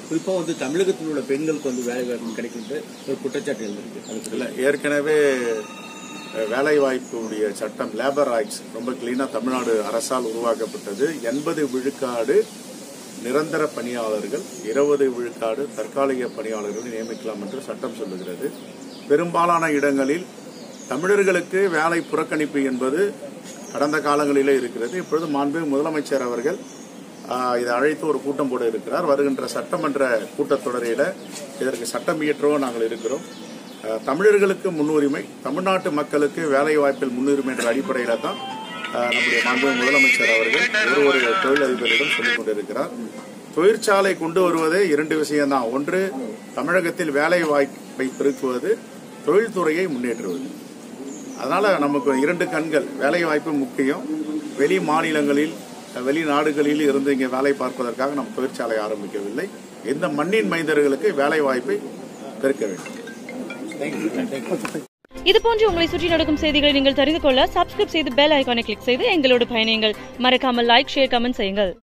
குறிப்பா வந்து தமிழகத்தில் உள்ள பெண்களுக்கு வந்து வேலை வாய்ப்பு கிடைக்கின்ற ஒரு குற்றச்சாட்டு எழுந்திருக்கு அதுக்கு இல்ல ஏற்கனவே அஹ், வேலைவாய்ப்புடைய சட்டம் லேபர் ஆக்ட்ஸ் ரொம்ப கிளீனா தமிழ்நாடு அரசால் உருவாக்கப்பட்டது எண்பது விழுக்காடு நிரந்தர பணியாளர்கள் இருபது விழுக்காடு தற்காலிக பணியாளர்களை நியமிக்கலாம் என்று சட்டம் சொல்லுகிறது பெரும்பாலான இடங்களில் தமிழர்களுக்கு வேலை புறக்கணிப்பு என்பது கடந்த காலங்களிலே இருக்கிறது இப்பொழுது மாண்பு முதலமைச்சர் அவர்கள் ஆஹ், இதை அழைத்து ஒரு கூட்டம் போட இருக்கிறார் வருகின்ற சட்டமன்ற கூட்டத்தொடரில இதற்கு சட்டம் இயற்றவும் நாங்கள் இருக்கிறோம் ஆஹ், தமிழர்களுக்கு முன்னுரிமை தமிழ்நாட்டு மக்களுக்கு வேலை வாய்ப்பில் முன்னுரிமை என்ற அடிப்படையில தான் ஆஹ், நம்முடைய மாண்பு முதலமைச்சர் அவர்கள் ஒரு ஒரு தொழிலதிபரிடம் சொல்லிக் கொண்டிருக்கிறார் தொழிற்சாலை கொண்டு வருவதே இரண்டு விஷயம்தான் ஒன்று தமிழகத்தில் வேலை வாய்ப்பை பெருக்குவது தொழில்துறையை முன்னேற்றுவது அதனால நமக்கு இரண்டு கண்கள் வேலை வாய்ப்பு முக்கியம் வெளி மாநிலங்களில் வெளிநாடுகளில் இருந்து இங்கே வேலை பார்ப்பதற்காக நம்ம தொழிற்சாலை ஆரம்பிக்கவில்லை இந்த மண்ணின் மைந்தர்களுக்கு வேலை வாய்ப்பை பெருக்க வேண்டும் இது போன்று உங்களை சுற்றி நடக்கும் செய்திகளை நீங்கள் தெரிந்து கொள்ள சப்ஸ்கிரைப் செய்து பெல் ஐகானை கிளிக் செய்து எங்களோடு பயணியுங்கள் மறக்காமல் லைக் ஷேர் கமெண்ட் செய்யுங்கள்